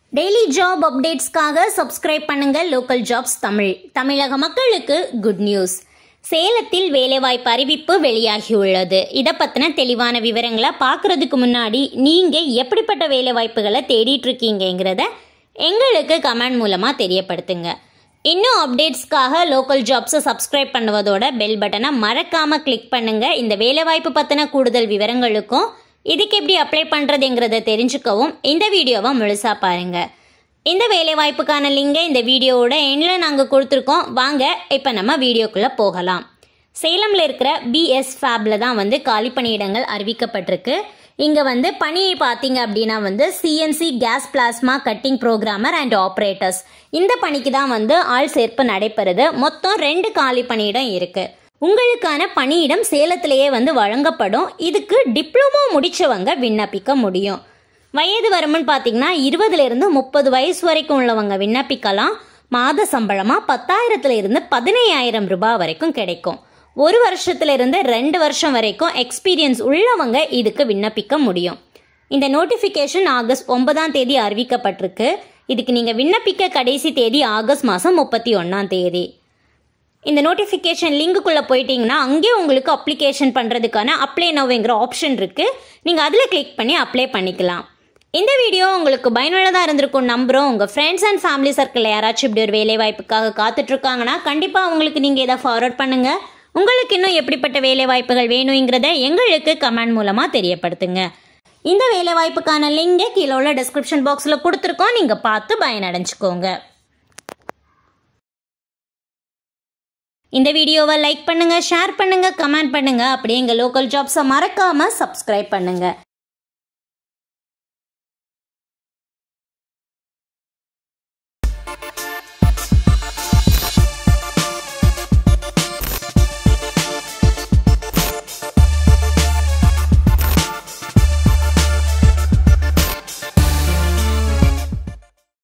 daily job அப்டேட்ஸ்க்காக subscribe பண்ணுங்க local jobs Tamil தமிழக மக்களுக்கு குட் நியூஸ் சேலத்தில் வேலைவாய்ப்பு அறிவிப்பு வெளியாகியுள்ளது இதை பற்றின தெளிவான விவரங்களை பார்க்கறதுக்கு முன்னாடி நீங்கள் எப்படிப்பட்ட வேலைவாய்ப்புகளை தேடிட்டு இருக்கீங்கிறத எங்களுக்கு கமெண்ட் மூலமாக தெரியப்படுத்துங்க இன்னும் அப்டேட்ஸ்க்காக லோக்கல் ஜாப்ஸை சப்ஸ்கிரைப் பண்ணுவதோட பெல் பட்டனை மறக்காமல் கிளிக் பண்ணுங்க இந்த வேலைவாய்ப்பு பற்றின கூடுதல் விவரங்களுக்கும் இதுக்கு எப்படி அப்ளை பண்ணுறதுங்கிறத தெரிஞ்சுக்கவும் இந்த வீடியோவை முழுசாக பாருங்கள் இந்த வேலைவாய்ப்புக்கான லிங்கை இந்த வீடியோவோட எண்ணில் நாங்கள் கொடுத்துருக்கோம் வாங்க இப்போ நம்ம வீடியோக்குள்ளே போகலாம் சேலமில் இருக்கிற பிஎஸ் ஃபேப்பில் தான் வந்து காலி பணியிடங்கள் அறிவிக்கப்பட்டிருக்கு இங்கே வந்து பணியை பார்த்தீங்க அப்படின்னா வந்து CNC gas plasma cutting programmer and operators இந்த பணிக்கு தான் வந்து ஆள் சேர்ப்பு நடைபெறுது மொத்தம் ரெண்டு காலி பணியிடம் இருக்குது உங்களுக்கான பணியிடம் சேலத்திலேயே வந்து வழங்கப்படும் இதுக்கு டிப்ளமோ முடிச்சவங்க விண்ணப்பிக்க முடியும் வயது வரம்புன்னு பார்த்தீங்கன்னா இருபதுலேருந்து முப்பது வயசு வரைக்கும் உள்ளவங்க விண்ணப்பிக்கலாம் மாத சம்பளமாக பத்தாயிரத்துல இருந்து பதினையாயிரம் ரூபாய் வரைக்கும் கிடைக்கும் ஒரு வருஷத்துல இருந்து ரெண்டு வருஷம் வரைக்கும் எக்ஸ்பீரியன்ஸ் உள்ளவங்க இதுக்கு விண்ணப்பிக்க முடியும் இந்த நோட்டிஃபிகேஷன் ஆகஸ்ட் ஒன்பதாம் தேதி அறிவிக்கப்பட்டிருக்கு இதுக்கு நீங்கள் விண்ணப்பிக்க கடைசி தேதி ஆகஸ்ட் மாதம் முப்பத்தி ஒன்றாம் தேதி இந்த நோட்டிஃபிகேஷன் லிங்குக்குள்ளே போயிட்டீங்கன்னா அங்கேயே உங்களுக்கு அப்ளிகேஷன் பண்ணுறதுக்கான அப்ளை நோவுங்கிற ஆப்ஷன் இருக்குது நீங்கள் அதில் கிளிக் பண்ணி அப்ளை பண்ணிக்கலாம் இந்த வீடியோ உங்களுக்கு பயனுள்ளதாக இருந்திருக்கும் நம்புகிறோம் உங்கள் ஃப்ரெண்ட்ஸ் அண்ட் ஃபேமிலி சர்க்கிளில் யாராச்சும் இப்படி ஒரு வேலை வாய்ப்புக்காக காத்துட்ருக்காங்கன்னா கண்டிப்பாக அவங்களுக்கு நீங்கள் இதை ஃபார்வர்ட் பண்ணுங்கள் உங்களுக்கு இன்னும் எப்படிப்பட்ட வேலை வாய்ப்புகள் வேணுங்கிறத எங்களுக்கு கமெண்ட் மூலமாக தெரியப்படுத்துங்க இந்த வேலை வாய்ப்புக்கான லிங்கை கீழே உள்ள டிஸ்கிரிப்ஷன் பாக்ஸில் கொடுத்துருக்கோம் நீங்கள் பார்த்து பயனடைஞ்சுக்கோங்க இந்த வீடியோவை லைக் பண்ணுங்க ஷேர் பண்ணுங்க கமெண்ட் பண்ணுங்க அப்படியே எங்க லோக்கல் ஜாப்ஸை மறக்காம சப்ஸ்கிரைப் பண்ணுங்க